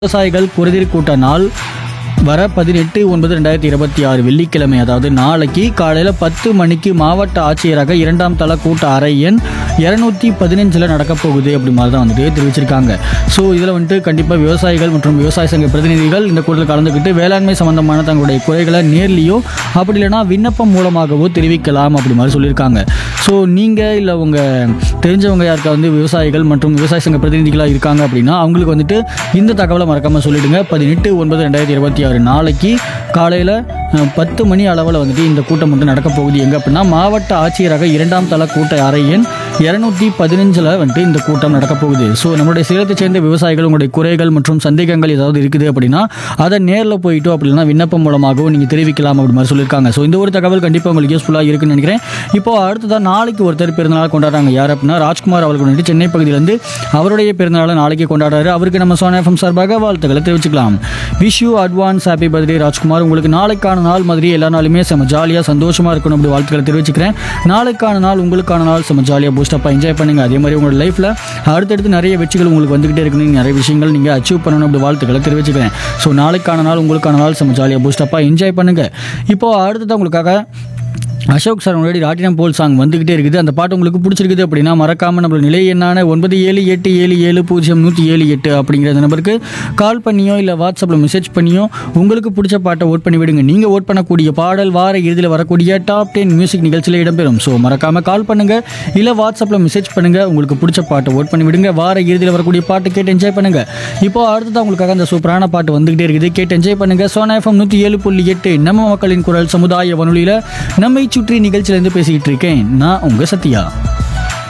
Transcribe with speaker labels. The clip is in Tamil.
Speaker 1: விவசாயிகள் குறைதீர் கூட்ட நாள் வர பதினெட்டு ஒன்பது ரெண்டாயிரத்தி இருபத்தி ஆறு வெள்ளிக்கிழமை அதாவது நாளைக்கு காலையில் பத்து மணிக்கு மாவட்ட ஆட்சியராக இரண்டாம் தள கூட்ட அறை எண் இரநூத்தி பதினஞ்சில் நடக்க போகுது அப்படி மாதிரி தான் வந்துட்டு தெரிவிச்சிருக்காங்க ஸோ இதில் வந்துட்டு கண்டிப்பாக விவசாயிகள் மற்றும் விவசாய சங்க பிரதிநிதிகள் இந்த கூட்டத்தில் கலந்துக்கிட்டு வேளாண்மை சம்பந்தமான தங்களுடைய குறைகளை நேர்லேயோ அப்படி இல்லைன்னா விண்ணப்பம் மூலமாகவோ தெரிவிக்கலாம் அப்படி மாதிரி சொல்லியிருக்காங்க ஸோ நீங்கள் இல்லை உங்கள் தெரிஞ்சவங்க யாருக்கா வந்து விவசாயிகள் மற்றும் விவசாய சங்க பிரதிநிதிகளாக இருக்காங்க அப்படின்னா அவங்களுக்கு வந்துட்டு இந்த தகவலை மறக்காமல் சொல்லிடுங்க பதினெட்டு ஒன்பது ரெண்டாயிரத்தி இருபத்தி ஆறு நாளைக்கு காலையில் பத்து மணி அளவில் வந்துட்டு இந்த கூட்டம் வந்து நடக்க போகுது எங்கே அப்படின்னா மாவட்ட ஆட்சியராக இரண்டாம் தள கூட்ட அறை எண் இரநூத்தி பதினஞ்சில் வந்துட்டு இந்த கூட்டம் நடக்க போகுது ஸோ நம்மளுடைய சேலத்தை சேர்ந்த விவசாயிகள் உங்களுடைய குறைகள் மற்றும் சந்தேகங்கள் ஏதாவது இருக்குது அப்படின்னா அதை நேரில் போயிட்டோ அப்படி இல்லைன்னா விண்ணப்பம் மூலமாகவும் நீங்கள் தெரிவிக்கலாம் அப்படி மாதிரி சொல்லியிருக்காங்க ஸோ இந்த ஒரு தகவல் கண்டிப்பாக உங்களுக்கு யூஸ்ஃபுல்லாக இருக்குன்னு நினைக்கிறேன் இப்போ அடுத்ததான் நாளைக்கு ஒருத்தர் பிறந்தநாள் கொண்டாடுறாங்க யார் அப்படின்னா ராஜ்குமார் அவர்கள் வந்துட்டு சென்னை பகுதியிலேருந்து அவருடைய பிறந்தநாளை நாளைக்கு கொண்டாடுறாரு அவருக்கு நம்ம சோனா எஃப்எம் சார்பாக வாழ்த்துக்களை தெரிவிச்சுக்கலாம் wish you advance happy birthday Rajkumar உங்களுக்கு நாளைக்கான நாள் மாதிரி எல்லா நாளுமே செம்ம ஜாலியாக சந்தோஷமாக இருக்கணும் அப்படி வாழ்த்துக்களை தெரிவிச்சுக்கிறேன் நாளைக்கான நாள் உங்களுக்கான நாள் செம்ம ஜாலியாக பூஸ்டப்பாக என்ஜாய் பண்ணுங்கள் அதே மாதிரி உங்களோட லைஃப்பில் அடுத்தடுத்து நிறைய வெற்றிகள் உங்களுக்கு வந்துகிட்டே இருக்குன்னு நிறைய விஷயங்கள் நீங்கள் அச்சீவ் பண்ணணும் அப்படி வாழ்த்துக்களை தெரிவிச்சுக்கிறேன் ஸோ நாளைக்கான நாள் உங்களுக்கான நாள் செம்ம ஜாலியாக பூஸ்டப்பாக என்ஜாய் பண்ணுங்கள் இப்போ அடுத்தது உங்களுக்காக அசோக் சார் முன்னாடி ராட்டினம் போல் சாங் வந்துகிட்டே இருக்குது அந்த பாட்டு உங்களுக்கு பிடிச்சிருக்குது அப்படின்னா மறக்காம நம்மளோட நிலை என்னான ஒன்பது ஏழு எட்டு ஏழு ஏழு பூஜ்ஜியம் நூற்றி ஏழு எட்டு அப்படிங்கிற அந்த நம்பருக்கு கால் பண்ணியோ இல்லை வாட்ஸ்அப்பில் மெசேஜ் பண்ணியோ உங்களுக்கு பிடிச்ச பாட்டை ஓட் பண்ணி விடுங்க நீங்கள் ஓட் பண்ணக்கூடிய பாடல் வார இறுதியில் வரக்கூடிய டாப் டென் மியூசிக் நிகழ்ச்சியில் இடம்பெறும் ஸோ மறக்காம கால் பண்ணுங்க இல்லை வாட்ஸ்அப்பில் மெசேஜ் பண்ணுங்க உங்களுக்கு பிடிச்ச பாட்டை ஓட் பண்ணி விடுங்க வார இறுதியில் வரக்கூடிய பாட்டு கேட்டு என்ஜாய் பண்ணுங்க இப்போ அடுத்ததான் உங்களுக்காக அந்த சூப்பரான பாட்டு வந்துகிட்டே இருக்குது கேட்டு என்ஜாய் பண்ணுங்க சோனா எஃப்எம் நூற்றி ஏழு புள்ளி எட்டு நம்ம மக்களின் குரல் சமுதாய வானொலியில் நம்மை சுற்றி நிகழ்ச்சியிலேருந்து பேசிக்கிட்டு இருக்கேன் நான் உங்கள் சத்யா